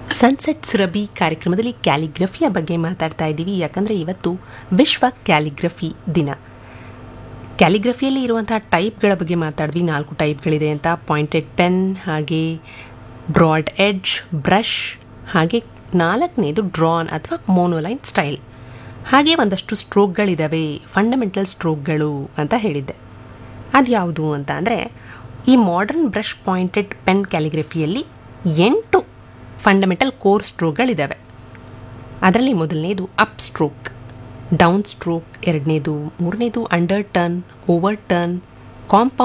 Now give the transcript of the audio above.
sunset Surabhi ಕಾರ್ಯಕ್ರಮದಲ್ಲಿ ಕ್ಯಾಲಿಗ್ರಫಿಯ ಬಗ್ಗೆ ಮಾತಾಡ್ತಾ ಇದ್ದೀವಿ ಯಾಕಂದರೆ ಇವತ್ತು ವಿಶ್ವ ಕ್ಯಾಲಿಗ್ರಫಿ ದಿನ ಕ್ಯಾಲಿಗ್ರಫಿಯಲ್ಲಿ ಇರುವಂತಹ ಟೈಪ್ಗಳ ಬಗ್ಗೆ ಮಾತಾಡಿದ್ವಿ ನಾಲ್ಕು ಟೈಪ್ಗಳಿದೆ ಅಂತ ಪಾಯಿಂಟೆಡ್ ಪೆನ್ ಹಾಗೆ ಬ್ರಾಡ್ ಎಡ್ಜ್ ಬ್ರಷ್ ಹಾಗೆ ನಾಲ್ಕನೇದು ಡ್ರಾನ್ ಅಥವಾ ಮೋನೋಲೈನ್ ಸ್ಟೈಲ್ ಹಾಗೆ ಒಂದಷ್ಟು ಸ್ಟ್ರೋಕ್ಗಳಿದ್ದಾವೆ ಫಂಡಮೆಂಟಲ್ ಸ್ಟ್ರೋಕ್ಗಳು ಅಂತ ಹೇಳಿದ್ದೆ ಅದ್ಯಾವುದು ಅಂತ ಅಂದರೆ ಈ ಮಾಡರ್ನ್ ಬ್ರಷ್ ಪಾಯಿಂಟೆಡ್ ಪೆನ್ ಕ್ಯಾಲಿಗ್ರಫಿಯಲ್ಲಿ ಎಂಟು ಫಂಡಮೆಂಟಲ್ ಕೋರ್ ಸ್ಟ್ರೋಕ್ಗಳಿದ್ದಾವೆ ಅದರಲ್ಲಿ ಮೊದಲನೇದು ಅಪ್ ಸ್ಟ್ರೋಕ್ ಡೌನ್ ಸ್ಟ್ರೋಕ್ ಎರಡನೇದು ಮೂರನೇದು under turn over turn compound